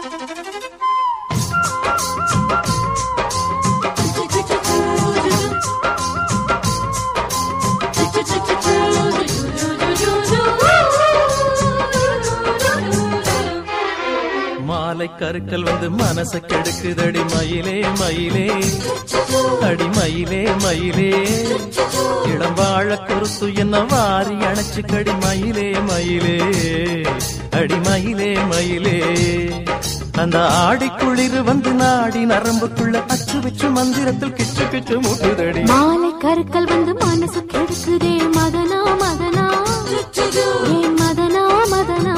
மாலை கருக்கள் வந்து மனச கெடுக்குதடி மயிலே மயிலே அடி மயிலே மயிலே இடம் வாழ குறுத்து என்ன வாரி அணைச்சு கடி மயிலே மயிலே அடி மயிலே மயிலே அந்த ஆடி குளிர் வந்து நாடி நரம்புக்குள்ள அச்சு வச்சு மந்திரத்தில் கிச்சு கிச்சு முட்டுதடி மாலை கருக்கள் வந்து மனசு கெடுக்குதே மதனா மதனா ஏன் மதனா மதனா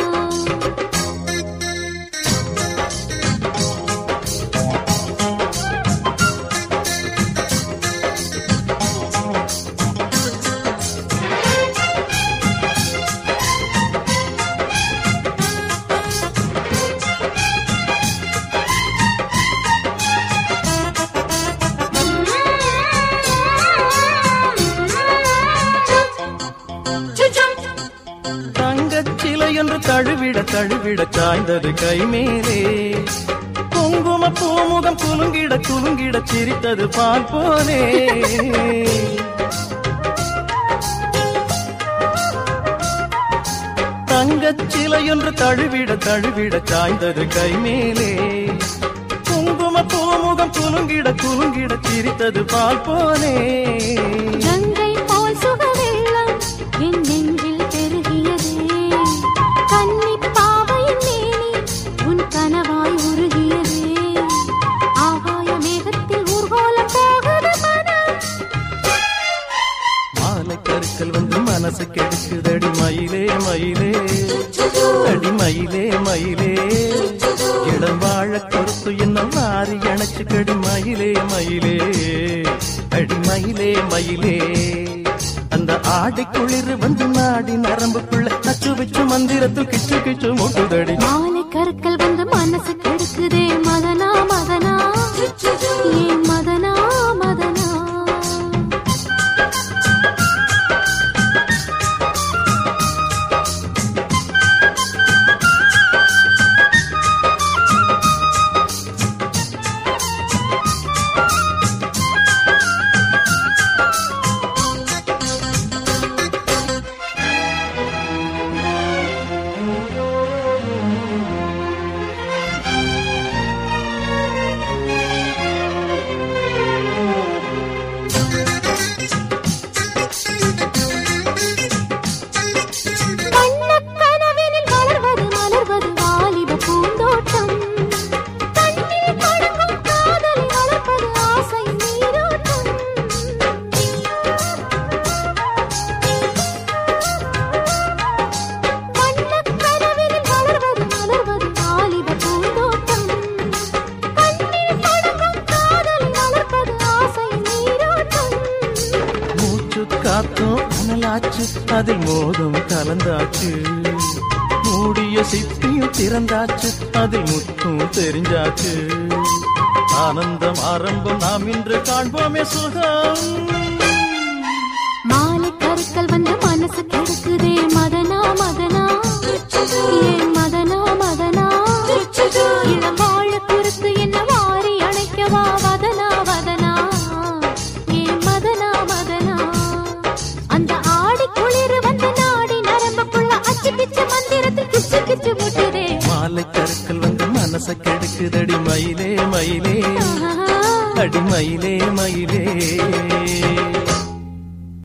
தங்கச் சிலை என்று தழுவிட தழுவிட சாய்ந்தது கை மேலே குங்கும பூமுகம் குலுங்கிட குலுங்கிட சிரித்தது பால் போலே தங்கச் சிலை என்று தழுவிட தழுவிட சாய்ந்தது கை மேலே குங்கும பூமுகம் குலுங்கிட குலுங்கிட சிரித்தது பால் போலே கங்கை போல் சுகவெள்ளம் என் நெஞ்சில் பெருகியதே கன்னி பாவையின் மேனி உன் கனவாய் உருகியதே ஆகாய மேகத்தில் ஊர்கோலம் போகுது மனம் மாலை கருக்கள் வந்து மனசு கெடுக்குதடி மயிலே மயிலே அடி மயிலே மயிலே இடம் வாழ கொடுத்து என்ன மாறி அணைச்சு கடி மயிலே மயிலே அடி மயிலே மயிலே அந்த ஆடி குளிர் வந்து நாடி நரம்புக்குள்ள அச்சு வச்சு மந்திரத்தில் கிச்சு கிச்சு முட்டுதடி மாலை கருக்கள் வந்து மனசு கெடுக்குதே மதனா மதனா ஏன் மதனா மதனா வண்ணக் கனவினில் வளர்வது மலர்வது வாலிப பூந்தோட்டம் கண்ணில் படுக்கும் காதலை வளர்ப்பது ஆசை நீரோட்டம் வண்ணக் கனவினில் வளர்வது மலர்வது வாலிப பூந்தோட்டம் கண்ணில் படுக்கும் காதலை வளர்ப்பது ஆசை நீரோட்டம் மூச்சு காத்தும் அனலாச்சு அதில் மோதும் கலந்தாச்சு மூடிய சிப்பியும் திறந்தாச்சு அதில் முத்தும் தெரிஞ்சாச்சு ஆனந்தம் ஆரம்பம் நாம் இன்று காண்போமே சுகம் மாலை கருக்கள் வந்து மனசு கெடுக்குதே மதனா மதனா ஏன் மதனா மதனா இளம் வாழ குறுத்து என்ன வாரி அணைக்கவா வதனா வதனா ஏன் மதனா மதனா அந்த ஆடி குளிர் வந்து நாடி நரம்புக்குள்ள அச்சு கிச்சு மந்திரத்தில் கிச்சு கிச்சு முட்டுதே மாலை கருக்கள் வந்து மனச கெடுக்குதடி மயிலே மயிலே ஆஹா. அடி மயிலே மயிலே